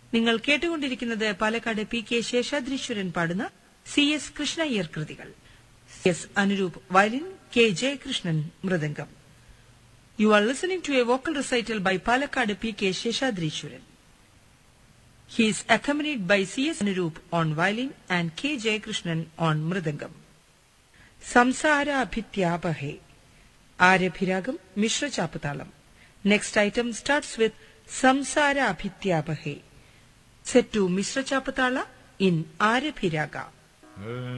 നിങ്ങൾ കേട്ടുകൊണ്ടിരിക്കുന്നത് Palakkad P K Seshadreeswaran പാടുന്ന സി എസ് കൃഷ്ണയ്യർ കൃതികൾ C S Anuroop violin K Jayakrishnan mridangam you are listening to a vocal recital by Palakkad P K Seshadreeswaran He is accompanied by C.S. Anurup on violin and K. Jayakrishnan on mridangam. Samsara Abhityapahe. Arabhiragam Mishra Chapatalam. Next item starts with Samsara Abhityapahe. Set to Mishra Chapatala in Arabhiraga.